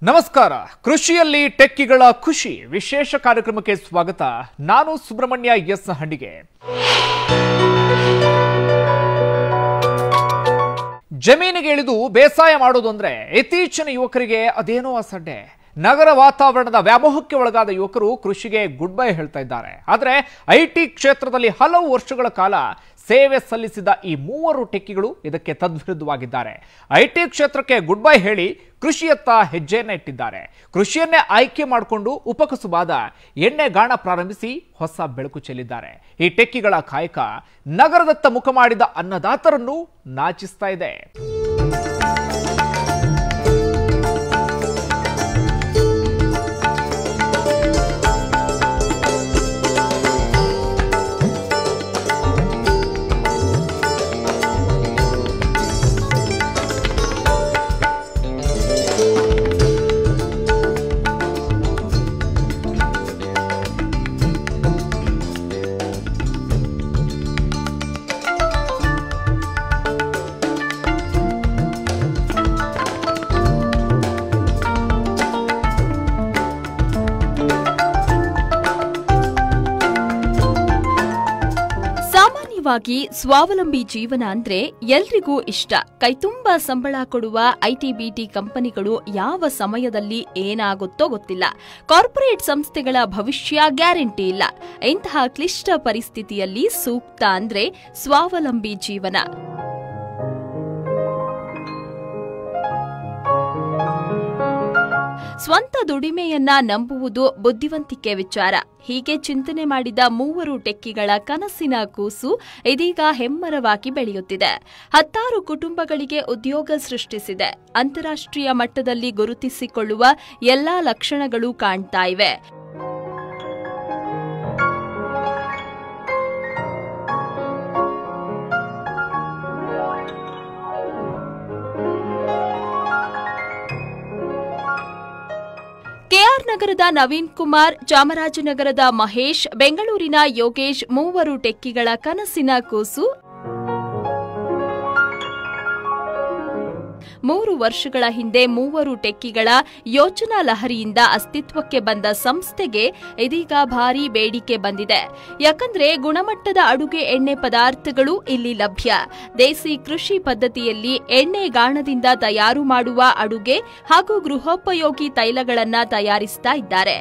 ನಮಸ್ಕಾರ ಕೃಷಿಯಲ್ಲಿ ಟೆಕ್ಕಿಗಳ ಖುಷಿ ವಿಶೇಷ ಕಾರ್ಯಕ್ರಮಕ್ಕೆ ಸ್ವಾಗತ ನಾನು ಸುಬ್ರಹ್ಮಣ್ಯ ಎಸ್ ಹಂಡಿಗೆ ಜಮೀನಿಗೆ ಇಳಿದು ಬೇಸಾಯ ಮಾಡೋದು ಅಂದ್ರೆ ಇತ್ತೀಚಿನ ಯುವಕರಿಗೆ ಅದೇನೋ ಅಸಡ್ಡೆ ನಗರ ವಾತಾವರಣದ ವ್ಯಾಮೋಹಕ್ಕೆ ಒಳಗಾದ ಯುವಕರು ಕೃಷಿಗೆ ಗುಡ್ ಬೈ ಹೇಳ್ತಾ ಇದ್ದಾರೆ ಆದರೆ ಐ ಟಿ ಕ್ಷೇತ್ರದಲ್ಲಿ ಹಲವು ವರ್ಷಗಳ ಕಾಲ ಸೇವೆ ಸಲ್ಲಿಸಿದ ಈ ಮೂವರು ಟೆಕ್ಕಿಗಳು ಇದಕ್ಕೆ ತದ್ವಿರುದ್ಧವಾಗಿದ್ದಾರೆ ಐ ಟಿ ಕ್ಷೇತ್ರಕ್ಕೆ ಗುಡ್ ಬೈ ಹೇಳಿ ಕೃಷಿಯತ್ತ ಹೆಜ್ಜೆಯನ್ನ ಇಟ್ಟಿದ್ದಾರೆ ಕೃಷಿಯನ್ನೇ ಆಯ್ಕೆ ಮಾಡಿಕೊಂಡು ಉಪಕಸುಬಾದ ಎಣ್ಣೆ ಗಾಣ ಪ್ರಾರಂಭಿಸಿ ಹೊಸ ಬೆಳಕು ಚೆಲ್ಲಿದ್ದಾರೆ ಈ ಟೆಕ್ಕಿಗಳ ಕಾಯಕ ನಗರದತ್ತ ಮುಖ ಮಾಡಿದ ಅನ್ನದಾತರನ್ನು ನಾಚಿಸ್ತಾ ಇದೆ ಸಾಮಾನ್ಯವಾಗಿ ಸ್ವಾವಲಂಬಿ ಜೀವನ ಅಂದ್ರೆ ಎಲ್ರಿಗೂ ಇಷ್ಟ ಕೈತುಂಬ ಸಂಬಳ ಕೊಡುವ ಐಟಿ ಬಿಟಿ ಕಂಪನಿಗಳು ಯಾವ ಸಮಯದಲ್ಲಿ ಏನಾಗುತ್ತೋ ಗೊತ್ತಿಲ್ಲ ಕಾರ್ಪೊರೇಟ್ ಸಂಸ್ಥೆಗಳ ಭವಿಷ್ಯ ಗ್ಯಾರಂಟಿ ಇಲ್ಲ ಇಂತಹ ಕ್ಲಿಷ್ಟ ಪರಿಸ್ಥಿತಿಯಲ್ಲಿ ಸೂಕ್ತ ಅಂದ್ರೆ ಸ್ವಾವಲಂಬಿ ಜೀವನ ಸ್ವಂತ ದುಡಿಮೆಯನ್ನ ನಂಬುವುದು ಬುದ್ಧಿವಂತಿಕೆ ವಿಚಾರ ಹೀಗೆ ಚಿಂತನೆ ಮಾಡಿದ ಮೂವರು ಟೆಕ್ಕಿಗಳ ಕನಸಿನ ಕೂಸು ಇದೀಗ ಹೆಮ್ಮರವಾಗಿ ಬೆಳೆಯುತ್ತಿದೆ ಹತ್ತಾರು ಕುಟುಂಬಗಳಿಗೆ ಉದ್ಯೋಗ ಸೃಷ್ಟಿಸಿದೆ ಅಂತಾರಾಷ್ಟ್ರೀಯ ಮಟ್ಟದಲ್ಲಿ ಗುರುತಿಸಿಕೊಳ್ಳುವ ಎಲ್ಲಾ ಲಕ್ಷಣಗಳು ಕಾಣ್ತಾ ಇವೆ ಕೆಆರ್ ನಗರದ ನವೀನ್ ಕುಮಾರ್ ಚಾಮರಾಜನಗರದ ಮಹೇಶ್ ಬೆಂಗಳೂರಿನ ಯೋಗೇಶ್ ಮೂವರು ಟೆಕ್ಕಿಗಳ ಕನಸಿನ ಕೂಸು ಮೂರು ವರ್ಷಗಳ ಹಿಂದೆ ಮೂವರು ಟೆಕ್ಕಿಗಳ ಯೋಚನಾ ಲಹರಿಯಿಂದ ಅಸ್ತಿತ್ವಕ್ಕೆ ಬಂದ ಸಂಸ್ಥೆಗೆ ಇದೀಗ ಭಾರಿ ಬೇಡಿಕೆ ಬಂದಿದೆ ಯಾಕಂದ್ರೆ ಗುಣಮಟ್ಟದ ಅಡುಗೆ ಎಣ್ಣೆ ಪದಾರ್ಥಗಳು ಇಲ್ಲಿ ಲಭ್ಯ ದೇಸಿ ಕೃಷಿ ಪದ್ಧತಿಯಲ್ಲಿ ಎಣ್ಣೆ ಗಾಣದಿಂದ ತಯಾರು ಮಾಡುವ ಅಡುಗೆ ಹಾಗೂ ಗೃಹೋಪಯೋಗಿ ತೈಲಗಳನ್ನ ತಯಾರಿಸ್ತಾ ಇದ್ದಾರೆ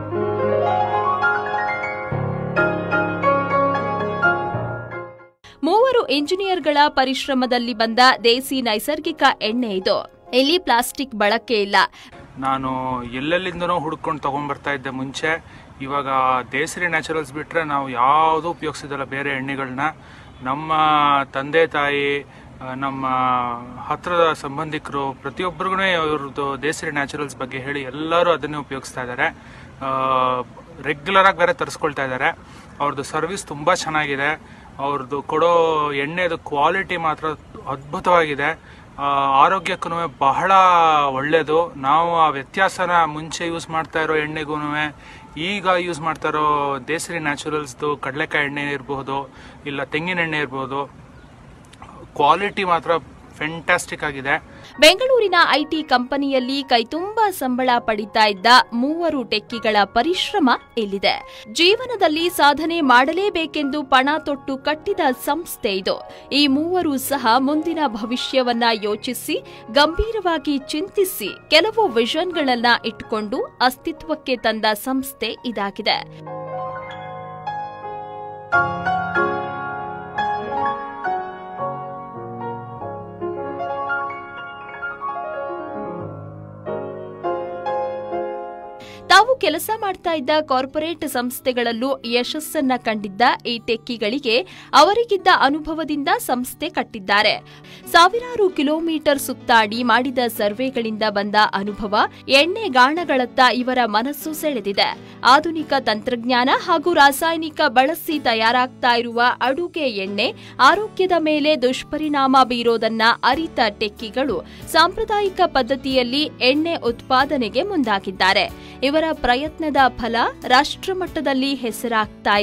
ಮೂವರು ಇಂಜಿನಿಯರ್ಗಳ ಪರಿಶ್ರಮದಲ್ಲಿ ಬಂದ ದೇಸಿ ನೈಸರ್ಗಿಕ ಎಣ್ಣೆ ಇದು ಇಲ್ಲಿ ಪ್ಲಾಸ್ಟಿಕ್ ಬಳಕೆ ಇಲ್ಲ ನಾನು ಎಲ್ಲೆಲ್ಲಿಂದನೋ ಹುಡ್ಕೊಂಡು ತೊಗೊಂಬರ್ತಾ ಇದ್ದೆ ಮುಂಚೆ ಇವಾಗ ದೇಸರಿ ನ್ಯಾಚುರಲ್ಸ್ ಬಿಟ್ಟರೆ ನಾವು ಯಾವುದೂ ಉಪಯೋಗಿಸಿದಲ್ಲ ಬೇರೆ ಎಣ್ಣೆಗಳನ್ನ ನಮ್ಮ ತಂದೆ ತಾಯಿ ಆ, ನಮ್ಮ ಹತ್ತಿರದ ಸಂಬಂಧಿಕರು ಪ್ರತಿಯೊಬ್ಬರಿಗೂ ಇವ್ರದ್ದು ದೇಸರಿ ನ್ಯಾಚುರಲ್ಸ್ ಬಗ್ಗೆ ಹೇಳಿ ಎಲ್ಲರೂ ಅದನ್ನೇ ಉಪಯೋಗಿಸ್ತಾ ಇದ್ದಾರೆ ರೆಗ್ಯುಲರಾಗಿ ಬೇರೆ ತರಿಸ್ಕೊಳ್ತಾ ಇದ್ದಾರೆ ಅವ್ರದ್ದು ಸರ್ವಿಸ್ ತುಂಬ ಚೆನ್ನಾಗಿದೆ ಅವ್ರದ್ದು ಕೊಡೋ ಎಣ್ಣೆದು ಕ್ವಾಲಿಟಿ ಮಾತ್ರ ಅದ್ಭುತವಾಗಿದೆ ಆ, ಆರೋಗ್ಯಕ್ಕೂ ಬಹಳ ಒಳ್ಳೆಯದು ನಾವು ಆ ವ್ಯತ್ಯಾಸನ ಮುಂಚೆ ಯೂಸ್ ಮಾಡ್ತಾ ಇರೋ ಎಣ್ಣೆಗೂ ಈಗ ಯೂಸ್ ಮಾಡ್ತಾ ಇರೋ ದೇಸರಿ ನ್ಯಾಚುರಲ್ಸ್ದು ಕಡಲೆಕಾಯಿ ಎಣ್ಣೆ ಇರಬಹುದು ಇಲ್ಲ ತೆಂಗಿನ ಎಣ್ಣೆ ಇರ್ಬೋದು ಕ್ವಾಲಿಟಿ ಮಾತ್ರ ಫೆಂಟಾಸ್ಟಿಕ್ ಆಗಿದೆ ಬೆಂಗಳೂರಿನ ಐಟಿ ಕಂಪನಿಯಲ್ಲಿ ಕೈತುಂಬಾ ಸಂಬಳ ಪಡಿತಾ ಇದ್ದ ಮೂವರು ಟೆಕ್ಕಿಗಳ ಪರಿಶ್ರಮ ಇಲ್ಲಿದೆ ಜೀವನದಲ್ಲಿ ಸಾಧನೆ ಮಾಡಲೇಬೇಕೆಂದು ಪಣ ತೊಟ್ಟು ಕಟ್ಟಿದ ಸಂಸ್ಥೆ ಇದು ಈ ಮೂವರು ಸಹ ಮುಂದಿನ ಭವಿಷ್ಯವನ್ನ ಯೋಚಿಸಿ ಗಂಭೀರವಾಗಿ ಚಿಂತಿಸಿ ಕೆಲವು ವಿಷನ್ಗಳನ್ನ ಇಟ್ಟುಕೊಂಡು ಅಸ್ತಿತ್ವಕ್ಕೆ ತಂದ ಸಂಸ್ಥೆ ಇದಾಗಿದೆ ತಾವು ಕೆಲಸ ಮಾಡ್ತಾ ಇದ್ದ ಕಾರ್ಪೊರೇಟ್ ಸಂಸ್ಥೆಗಳಲ್ಲೂ ಯಶಸ್ಸನ್ನ ಕಂಡಿದ್ದ ಈ ಟೆಕ್ಕಿಗಳಿಗೆ ಅವರಿಗಿದ್ದ ಅನುಭವದಿಂದ ಸಂಸ್ಥೆ ಕಟ್ಟಿದ್ದಾರೆ ಸಾವಿರಾರು ಕಿಲೋಮೀಟರ್ ಸುತ್ತಾಡಿ ಮಾಡಿದ ಸರ್ವೆಗಳಿಂದ ಬಂದ ಅನುಭವ ಎಣ್ಣೆ ಗಾಣಗಳತ್ತ ಇವರ ಮನಸ್ಸು ಸೆಳೆದಿದೆ ಆಧುನಿಕ ತಂತ್ರಜ್ಞಾನ ಹಾಗೂ ರಾಸಾಯನಿಕ ಬಳಸಿ ತಯಾರಾಗ್ತಾ ಇರುವ ಅಡುಗೆ ಎಣ್ಣೆ ಆರೋಗ್ಯದ ಮೇಲೆ ದುಷ್ಪರಿಣಾಮ ಬೀರೋದನ್ನ ಅರಿತ ಟೆಕ್ಕಿಗಳು ಸಾಂಪ್ರದಾಯಿಕ ಪದ್ಧತಿಯಲ್ಲಿ ಎಣ್ಣೆ ಉತ್ಪಾದನೆಗೆ ಮುಂದಾಗಿದ್ದಾರೆ ಇವರ ಪ್ರಯತ್ನದ ಫಲ ರಾಷ್ಟ್ರಮಟ್ಟದಲ್ಲಿ ಹೆಸರಾಗ್ತಾ ಇದೆ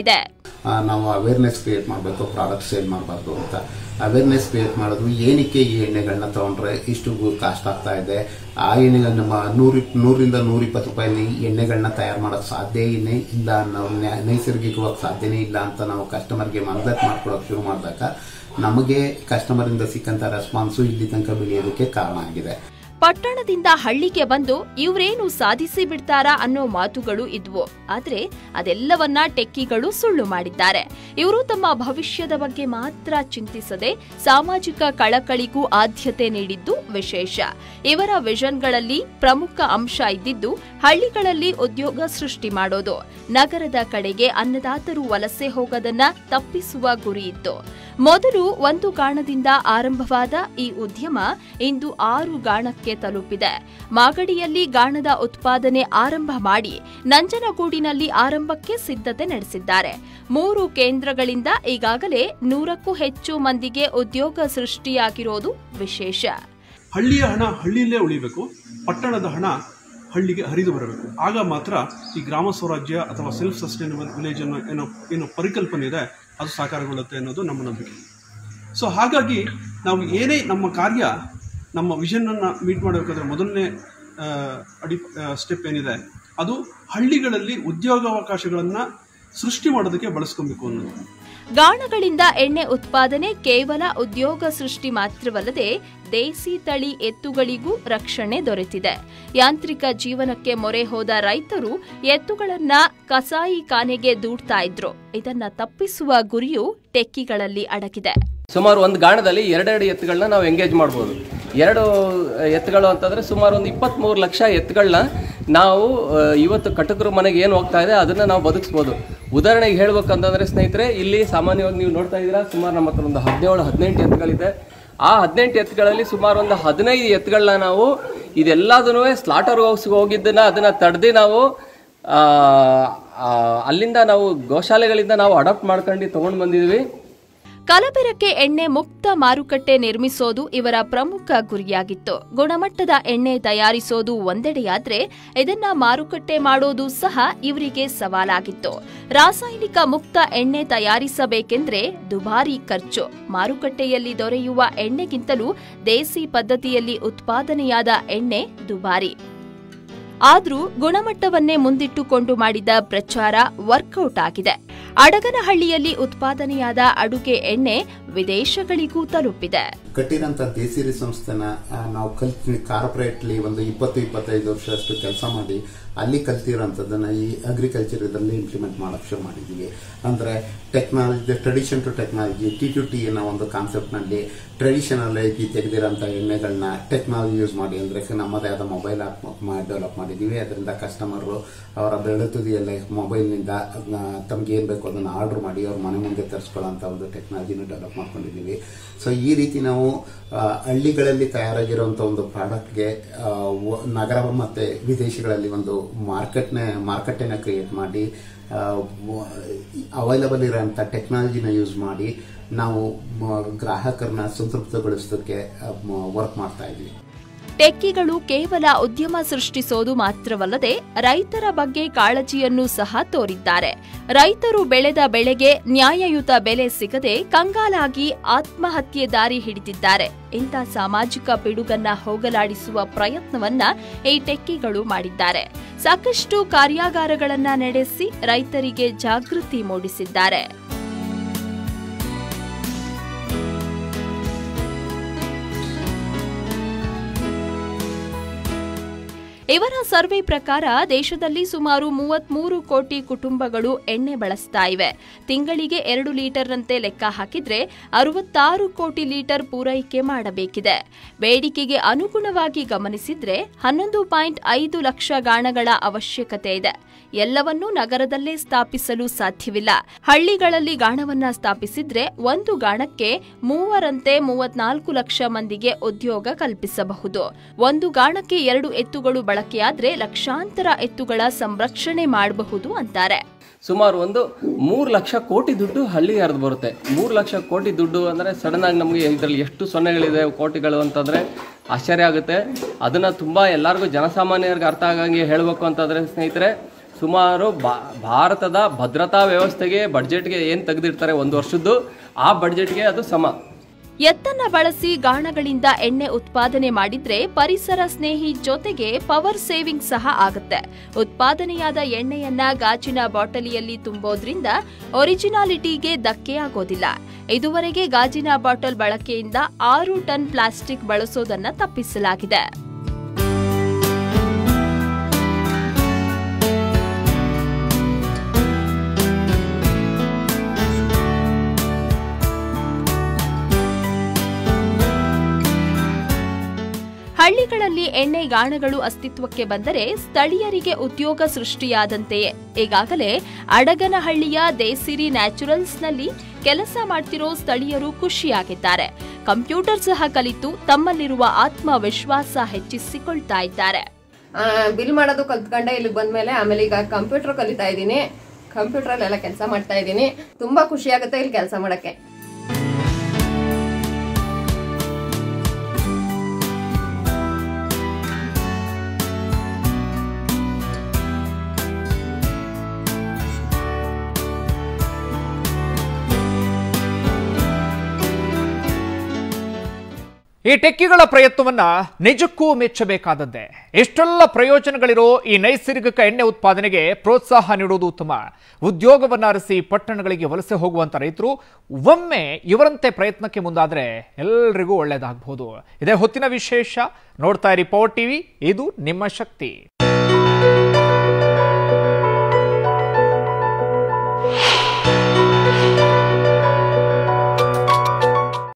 ಆ, ನಾವು ಅವೇರ್ನೆಸ್ ಕ್ರಿಯೇಟ್ ಮಾಡಬೇಕು ಪ್ರಾಡಕ್ಟ್ ಸೇಲ್ ಮಾಡಬಾರ್ದು ಅಂತ ಅವೇರ್ನೆಸ್ ಕ್ರಿಯೇಟ್ ಮಾಡಿದ್ರು ಏನಕ್ಕೆ ಈ ಎಣ್ಣೆಗಳನ್ನ ತಗೊಂಡ್ರೆ ಇಷ್ಟು ಕಾಸ್ಟ್ ಆಗ್ತಾ ಇದೆ ಆ ಎಣ್ಣೆಗಳನ್ನ ನಮ್ಮ ನೂರ ನೂರಿಂದ ನೂರ ಇಪ್ಪತ್ತು ರೂಪಾಯಿ ಎಣ್ಣೆಗಳನ್ನ ತಯಾರು ಮಾಡೋಕ್ಕೆ ಸಾಧ್ಯನೇ ಇಲ್ಲ ನಾವು ನ್ಯಾ- ನೈಸರ್ಗಿಕವಾಗಿ ಸಾಧ್ಯನೇ ಇಲ್ಲ ಅಂತ ನಾವು ಕಸ್ಟಮರ್ಗೆ ಮನದಟ್ಟು ಮಾಡ್ಕೊಡೋಕೆ ಶುರು ಮಾಡಿದಾಗ ನಮಗೆ ಕಸ್ಟಮರಿಂದ ಸಿಕ್ಕಂಥ ರೆಸ್ಪಾನ್ಸು ಇಲ್ಲಿ ತನಕ ಬೆಳೆಯೋದಕ್ಕೆ ಕಾರಣ ಆಗಿದೆ ಪಟ್ಟಣದಿಂದ ಹಳ್ಳಿಗೆ ಬಂದು ಇವ್ರೇನು ಸಾಧಿಸಿ ಬಿಡ್ತಾರಾ ಅನ್ನೋ ಮಾತುಗಳು ಇದ್ವು ಆದ್ರೆ ಅದೆಲ್ಲವನ್ನ ಟೆಕ್ಕಿಗಳು ಸುಳ್ಳು ಮಾಡಿದ್ದಾರೆ ಇವರು ತಮ್ಮ ಭವಿಷ್ಯದ ಬಗ್ಗೆ ಮಾತ್ರ ಚಿಂತಿಸದೆ ಸಾಮಾಜಿಕ ಕಳಕಳಿಗೂ ಆದ್ಯತೆ ನೀಡಿದ್ದು ವಿಶೇಷ ಇವರ ವಿಷನ್ಗಳಲ್ಲಿ ಪ್ರಮುಖ ಅಂಶ ಇದ್ದಿದ್ದು ಹಳ್ಳಿಗಳಲ್ಲಿ ಉದ್ಯೋಗ ಸೃಷ್ಟಿ ಮಾಡೋದು ನಗರದ ಕಡೆಗೆ ಅನ್ನದಾತರು ವಲಸೆ ಹೋಗೋದನ್ನ ತಪ್ಪಿಸುವ ಗುರಿ ಇತ್ತು ಮೊದಲು ಒಂದು ಗಾಣದಿಂದ ಆರಂಭವಾದ ಈ ಉದ್ಯಮ ಇಂದು ಆರು ಗಾಣಕ್ಕೆ ತಲುಪಿದೆ ಮಾಗಡಿಯಲ್ಲಿ ಗಾಣದ ಉತ್ಪಾದನೆ ಆರಂಭ ಮಾಡಿ ನಂಜನಗೂಡಿನಲ್ಲಿ ಆರಂಭಕ್ಕೆ ಸಿದ್ಧತೆ ನಡೆಸಿದ್ದಾರೆ ಮೂರು ಕೇಂದ್ರಗಳಿಂದ ಈಗಾಗಲೇ ನೂರಕ್ಕೂ ಹೆಚ್ಚು ಮಂದಿಗೆ ಉದ್ಯೋಗ ಸೃಷ್ಟಿಯಾಗಿರೋದು ವಿಶೇಷ ಹಳ್ಳಿಯ ಹಣ ಹಳ್ಳಿಯಲ್ಲೇ ಉಳಿಬೇಕು ಪಟ್ಟಣದ ಹಣ ಹಳ್ಳಿಗೆ ಹರಿದು ಬರಬೇಕು ಆಗ ಮಾತ್ರ ಈ ಗ್ರಾಮ ಸ್ವರಾಜ್ಯ ಅಥವಾ ಸೆಲ್ಫ್ ಸಸ್ಟೈನಬಲ್ ವಿಲೇಜ್ ಅನ್ನೋ ಏನೋ ಏನು ಪರಿಕಲ್ಪನೆ ಇದೆ ಅದು ಸಾಕಾರಗೊಳ್ಳುತ್ತೆ ಅನ್ನೋದು ನಮ್ಮ ನಂಬಿಕೆ ಸೊ ಹಾಗಾಗಿ ನಾವು ಏನೇ ನಮ್ಮ ಕಾರ್ಯ ನಮ್ಮ ವಿಷನ್ನನ್ನು ಮೀಟ್ ಮಾಡಬೇಕಾದ್ರೆ ಮೊದಲನೇ ಆ, ಅಡಿ ಸ್ಟೆಪ್ ಏನಿದೆ ಅದು ಹಳ್ಳಿಗಳಲ್ಲಿ ಉದ್ಯೋಗಾವಕಾಶಗಳನ್ನು ಸೃಷ್ಟಿ ಮಾಡೋದಕ್ಕೆ ಬಳಸ್ಕೊಬೇಕು ಅನ್ನೋದು ಗಾಣಗಳಿಂದ ಎಣ್ಣೆ ಉತ್ಪಾದನೆ ಕೇವಲ ಉದ್ಯೋಗ ಸೃಷ್ಟಿ ಮಾತ್ರವಲ್ಲದೆ ದೇಸಿ ತಳಿ ಎತ್ತುಗಳಿಗೂ ರಕ್ಷಣೆ ದೊರೆತಿದೆ ಯಾಂತ್ರಿಕ ಜೀವನಕ್ಕೆ ಮೊರೆ ಹೋದ ರೈತರು ಎತ್ತುಗಳನ್ನ ಕಸಾಯಿ ಖಾನೆಗೆ ದೂಡ್ತಾ ಇದ್ರು ಇದನ್ನ ತಪ್ಪಿಸುವ ಗುರಿಯು ಟೆಕ್ಕಿಗಳಲ್ಲಿ ಅಡಗಿದೆ ಸುಮಾರು ಒಂದು ಗಾಣದಲ್ಲಿ ಎರಡೆರಡು ಎತ್ತುಗಳನ್ನ ನಾವು ಎಂಗೇಜ್ ಮಾಡ್ಬೋದು ಎರಡು ಎತ್ತುಗಳು ಅಂತಂದರೆ ಸುಮಾರು ಒಂದು ಇಪ್ಪತ್ತ್ಮೂರು ಲಕ್ಷ ಎತ್ತುಗಳನ್ನ ನಾವು ಆ, ಇವತ್ತು ಕಟಕರು ಮನೆಗೆ ಏನು ಹೋಗ್ತಾ ಇದೆ ಅದನ್ನು ನಾವು ಬದುಕಿಸ್ಬೋದು ಉದಾಹರಣೆಗೆ ಹೇಳ್ಬೇಕಂತಂದರೆ ಸ್ನೇಹಿತರೆ ಇಲ್ಲಿ ಸಾಮಾನ್ಯವಾಗಿ ನೀವು ನೋಡ್ತಾ ಇದ್ದೀರಾ ಸುಮಾರು ನಮ್ಮ ಹತ್ರ ಒಂದು ಹದಿನೇಳು ಹದಿನೆಂಟು ಎತ್ತುಗಳಿದೆ ಆ ಹದಿನೆಂಟು ಎತ್ತುಗಳಲ್ಲಿ ಸುಮಾರು ಒಂದು ಹದಿನೈದು ಎತ್ತುಗಳನ್ನ ನಾವು ಇದೆಲ್ಲದನ್ನೂ ಸ್ಲಾಟರ್ ಹೌಸ್ಗೆ ಹೋಗಿದ್ದನ್ನು ಅದನ್ನು ತಡೆದು ನಾವು ಆ, ಆ, ಅಲ್ಲಿಂದ ನಾವು ಗೋಶಾಲೆಗಳಿಂದ ನಾವು ಅಡಾಪ್ಟ್ ಮಾಡ್ಕೊಂಡು ತೊಗೊಂಡು ಬಂದಿದ್ವಿ ಕಲಬೆರಕೆ ಎಣ್ಣೆ ಮುಕ್ತ ಮಾರುಕಟ್ಟೆ ನಿರ್ಮಿಸೋದು ಇವರ ಪ್ರಮುಖ ಗುರಿಯಾಗಿತ್ತು ಗುಣಮಟ್ಟದ ಎಣ್ಣೆ ತಯಾರಿಸೋದು ಒಂದೆಡೆಯಾದ್ರೆ ಇದನ್ನ ಮಾರುಕಟ್ಟೆ ಮಾಡೋದು ಸಹ ಇವರಿಗೆ ಸವಾಲಾಗಿತ್ತು ರಾಸಾಯನಿಕ ಮುಕ್ತ ಎಣ್ಣೆ ತಯಾರಿಸಬೇಕೆಂದ್ರೆ ದುಬಾರಿ ಖರ್ಚು ಮಾರುಕಟ್ಟೆಯಲ್ಲಿ ದೊರೆಯುವ ಎಣ್ಣೆಗಿಂತಲೂ ದೇಸಿ ಪದ್ಧತಿಯಲ್ಲಿ ಉತ್ಪಾದನೆಯಾದ ಎಣ್ಣೆ ದುಬಾರಿ ಆದ್ರೂ ಗುಣಮಟ್ಟವನ್ನೇ ಮುಂದಿಟ್ಟುಕೊಂಡು ಮಾಡಿದ ಪ್ರಚಾರ ವರ್ಕೌಟ್ ಆಗಿದೆ ಅಡಗನಹಳ್ಳಿಯಲ್ಲಿ ಉತ್ಪಾದನೆಯಾದ ಅಡುಗೆ ಎಣ್ಣೆ ವಿದೇಶಗಳಿಗೂ ತಲುಪಿದೆ ಕಟ್ಟಿರೋಂಥ ದೇಸಿರಿ ಸಂಸ್ಥೆನ ಆ, ನಾವು ಕಲ್ತಿ ಕಾರ್ಪೊರೇಟ್ಲಿ ಒಂದು ಇಪ್ಪತ್ತು ಇಪ್ಪತ್ತೈದು ವರ್ಷದಷ್ಟು ಕೆಲಸ ಮಾಡಿ ಅಲ್ಲಿ ಕಲ್ತಿರೋಂಥದ್ದನ್ನ ಈ ಅಗ್ರಿಕಲ್ಚರ್ ಇದರಲ್ಲಿ ಇಂಪ್ಲಿಮೆಂಟ್ ಮಾಡಕ್ ಶುರು ಮಾಡಿದ್ದೀವಿ ಅಂದ್ರೆ technology tradition to technology T to T ಅನ್ನೋ ಒಂದು ಕಾನ್ಸೆಪ್ಟ್ನಲ್ಲಿ ಟ್ರೆಡಿಷನಲ್ ಆಗಿ ತೆಗೆದಿರೋಂಥ ಎಣ್ಣೆಗಳನ್ನ ಟೆಕ್ನಾಲಜಿ ಯೂಸ್ ಮಾಡಿ ಅಂದ್ರೆ ನಮ್ಮದೇ ಆದ ಮೊಬೈಲ್ ಆಪ್ ಡೆವಲಪ್ ಮಾಡಿದ್ದೀವಿ ಅದರಿಂದ ಕಸ್ಟಮರು ಅವರ ಬೆರಳು ತುದಿಯಲ್ಲೇ ಮೊಬೈಲ್ನಿಂದ ತಮ್ಗೆ ಏನ್ ಬೇಕು ಅದನ್ನ ಆರ್ಡರ್ ಮಾಡಿ ಅವ್ರ ಮನೆ ಮುಂದೆ ತರಿಸ್ಕೊಳ್ಳೋಂಥ ಒಂದು ಟೆಕ್ನಾಲಜಿನ ಡೆವಲಪ್ ಮಾಡ್ಕೊಂಡಿದ್ದೀವಿ ಸೊ ಈ ರೀತಿ ನಾವು ಆ, ಹಳ್ಳಿಗಳಲ್ಲಿ ತಯಾರಾಗಿರುವಂಥ ಒಂದು ಪ್ರಾಡಕ್ಟ್ಗೆ ನಗರ ಮತ್ತೆ ವಿದೇಶಗಳಲ್ಲಿ ಒಂದು ಮಾರ್ಕೆಟ್ನ ಮಾರ್ಕೆಟನ್ನ ಕ್ರಿಯೇಟ್ ಮಾಡಿ ಅವೈಲಬಲ್ ಇರೋಂಥ ಟೆಕ್ನಾಲಜಿನ ಯೂಸ್ ಮಾಡಿ ನಾವು ಮ- ಗ್ರಾಹಕರನ್ನ ಸಂತೃಪ್ತಗೊಳಿಸೋದಕ್ಕೆ ವರ್ಕ್ ಮಾಡ್ತಾ ಇದ್ವಿ ಟೆಕ್ಕಿಗಳು ಕೇವಲ ಉದ್ಯಮ ಸೃಷ್ಟಿಸೋದು ಮಾತ್ರವಲ್ಲದೆ ರೈತರ ಬಗ್ಗೆ ಕಾಳಜಿಯನ್ನು ಸಹ ತೋರಿದ್ದಾರೆ ರೈತರು ಬೆಳೆದ ಬೆಳೆಗೆ ನ್ಯಾಯಯುತ ಬೆಲೆ ಸಿಗದೆ ಕಂಗಾಲಾಗಿ ಆತ್ಮಹತ್ಯೆ ದಾರಿ ಹಿಡಿದಿದ್ದಾರೆ ಇಂಥ ಸಾಮಾಜಿಕ ಪಿಡುಗನ್ನ ಹೋಗಲಾಡಿಸುವ ಪ್ರಯತ್ನವನ್ನ ಈ ಟೆಕ್ಕಿಗಳು ಮಾಡಿದ್ದಾರೆ ಸಾಕಷ್ಟು ಕಾರ್ಯಾಗಾರಗಳನ್ನ ನಡೆಸಿ ರೈತರಿಗೆ ಜಾಗೃತಿ ಮೂಡಿಸಿದ್ದಾರೆ ಇವರ ಸರ್ವೆ ಪ್ರಕಾರ ದೇಶದಲ್ಲಿ ಸುಮಾರು ಮೂವತ್ಮೂರು ಕೋಟಿ ಕುಟುಂಬಗಳು ಎಣ್ಣೆ ಬಳಸ್ತಾ ಇವೆ ತಿಂಗಳಿಗೆ ಎರಡು ಲೀಟರ್ನಂತೆ ಲೆಕ್ಕ ಹಾಕಿದ್ರೆ ಅರವತ್ತಾರು ಕೋಟಿ ಲೀಟರ್ ಪೂರೈಕೆ ಮಾಡಬೇಕಿದೆ ಬೇಡಿಕೆಗೆ ಅನುಗುಣವಾಗಿ ಗಮನಿಸಿದ್ರೆ ಹನ್ನೊಂದು ಪಾಯಿಂಟ್ ಐದು ಲಕ್ಷ ಗಾಣಗಳ ಅವಶ್ಯಕತೆ ಇದೆ ಎಲ್ಲವನ್ನೂ ನಗರದಲ್ಲೇ ಸ್ಥಾಪಿಸಲು ಸಾಧ್ಯವಿಲ್ಲ ಹಳ್ಳಿಗಳಲ್ಲಿ ಗಾಣವನ್ನ ಸ್ಥಾಪಿಸಿದ್ರೆ ಒಂದು ಗಾಣಕ್ಕೆ ಮೂವರಂತೆ ಮೂವತ್ನಾಲ್ಕು ಲಕ್ಷ ಮಂದಿಗೆ ಉದ್ಯೋಗ ಕಲ್ಪಿಸಬಹುದು ಒಂದು ಗಾಣಕ್ಕೆ ಎರಡು ಎತ್ತುಗಳು ಬಳಕೆಯಾದ್ರೆ ಲಕ್ಷಾಂತರ ಎತ್ತುಗಳ ಸಂರಕ್ಷಣೆ ಮಾಡಬಹುದು ಅಂತಾರೆ ಸುಮಾರು ಒಂದು ಮೂರು ಲಕ್ಷ ಕೋಟಿ ದುಡ್ಡು ಹಳ್ಳಿಗೆ ಹರಿದು ಬರುತ್ತೆ ಮೂರು ಲಕ್ಷ ಕೋಟಿ ದುಡ್ಡು ಅಂದರೆ ಸಡನ್ ಆಗಿ ನಮಗೆ ಇದರಲ್ಲಿ ಎಷ್ಟು ಸೊನ್ನೆಗಳಿದೆ ಕೋಟಿಗಳು ಅಂತಂದರೆ ಆಶ್ಚರ್ಯ ಆಗುತ್ತೆ ಅದನ್ನು ತುಂಬ ಎಲ್ಲರಿಗೂ ಜನಸಾಮಾನ್ಯರಿಗೆ ಅರ್ಥ ಆಗಂಗೆ ಹೇಳಬೇಕು ಅಂತಂದರೆ ಸ್ನೇಹಿತರೆ ಸುಮಾರು ಬಾ- ಭಾರತದ ಭದ್ರತಾ ವ್ಯವಸ್ಥೆಗೆ ಬಡ್ಜೆಟ್ಗೆ ಏನು ತೆಗೆದಿರ್ತಾರೆ ಒಂದು ವರ್ಷದ್ದು ಆ ಬಡ್ಜೆಟ್ಗೆ ಅದು ಸಮ ಎತ್ತನ್ನ ಬಳಸಿ ಗಾಣಗಳಿಂದ ಎಣ್ಣೆ ಉತ್ಪಾದನೆ ಮಾಡಿದ್ರೆ ಪರಿಸರ ಸ್ನೇಹಿ ಜೊತೆಗೆ ಪವರ್ ಸೇವಿಂಗ್ ಸಹ ಆಗುತ್ತೆ ಉತ್ಪಾದನೆಯಾದ ಎಣ್ಣೆಯನ್ನ ಗಾಜಿನ ಬಾಟಲಿಯಲ್ಲಿ ತುಂಬೋದ್ರಿಂದ ಒರಿಜಿನಾಲಿಟಿಗೆ ಧಕ್ಕೆ ಆಗೋದಿಲ್ಲ ಇದುವರೆಗೆ ಗಾಜಿನ ಬಾಟಲ್ ಬಳಕೆಯಿಂದ ಆರು ಟನ್ ಪ್ಲಾಸ್ಟಿಕ್ ಬಳಸೋದನ್ನ ತಪ್ಪಿಸಲಾಗಿದೆ ಹಳ್ಳಿಗಳಲ್ಲಿ ಎಣ್ಣೆ ಗಾಣಗಳು ಅಸ್ತಿತ್ವಕ್ಕೆ ಬಂದರೆ ಸ್ಥಳೀಯರಿಗೆ ಉದ್ಯೋಗ ಸೃಷ್ಟಿಯಾದಂತೆಯೇ ಈಗಾಗಲೇ ಅಡಗನಹಳ್ಳಿಯ ದೇಸಿರಿ ನ್ಯಾಚುರಲ್ಸ್ನಲ್ಲಿ ಕೆಲಸ ಮಾಡ್ತಿರೋ ಸ್ಥಳೀಯರು ಖುಷಿಯಾಗಿದ್ದಾರೆ ಕಂಪ್ಯೂಟರ್ ಸಹ ಕಲಿತು ತಮ್ಮಲ್ಲಿರುವ ಆತ್ಮವಿಶ್ವಾಸ ಹೆಚ್ಚಿಸಿಕೊಳ್ತಾ ಇದ್ದಾರೆ ಬಿಲ್ ಮಾಡೋದು ಕಲ್ತ್ಕೊಂಡೆ ಇಲ್ಲಿಗೆ ಬಂದ್ಮೇಲೆ ಆಮೇಲೆ ಈಗ ಕಂಪ್ಯೂಟರ್ ಕಲಿತಾ ಇದ್ದೀನಿ ಕಂಪ್ಯೂಟರಲ್ಲೆಲ್ಲ ಕೆಲಸ ಮಾಡ್ತಾ ಇದ್ದೀನಿ ತುಂಬಾ ಖುಷಿ ಆಗುತ್ತೆ ಇಲ್ಲಿ ಕೆಲಸ ಮಾಡಕ್ಕೆ ಈ ಟೆಕ್ಕಿಗಳ ಪ್ರಯತ್ನವನ್ನ ನಿಜಕ್ಕೂ ಮೆಚ್ಚಬೇಕಾದದ್ದೇ ಎಷ್ಟೆಲ್ಲ ಪ್ರಯೋಜನಗಳಿರೋ ಈ ನೈಸರ್ಗಿಕ ಎಣ್ಣೆ ಉತ್ಪಾದನೆಗೆ ಪ್ರೋತ್ಸಾಹ ನೀಡುವುದು ಉತ್ತಮ ಉದ್ಯೋಗವನ್ನ ಅರಸಿ ಪಟ್ಟಣಗಳಿಗೆ ವಲಸೆ ಹೋಗುವಂತ ರೈತರು ಒಮ್ಮೆ ಇವರಂತೆ ಪ್ರಯತ್ನಕ್ಕೆ ಮುಂದಾದ್ರೆ ಎಲ್ರಿಗೂ ಒಳ್ಳೆಯದಾಗಬಹುದು ಇದೇ ಹೊತ್ತಿನ ವಿಶೇಷ ನೋಡ್ತಾ ಇರಿ ಪವರ್ ಟಿವಿ ಇದು ನಿಮ್ಮ ಶಕ್ತಿ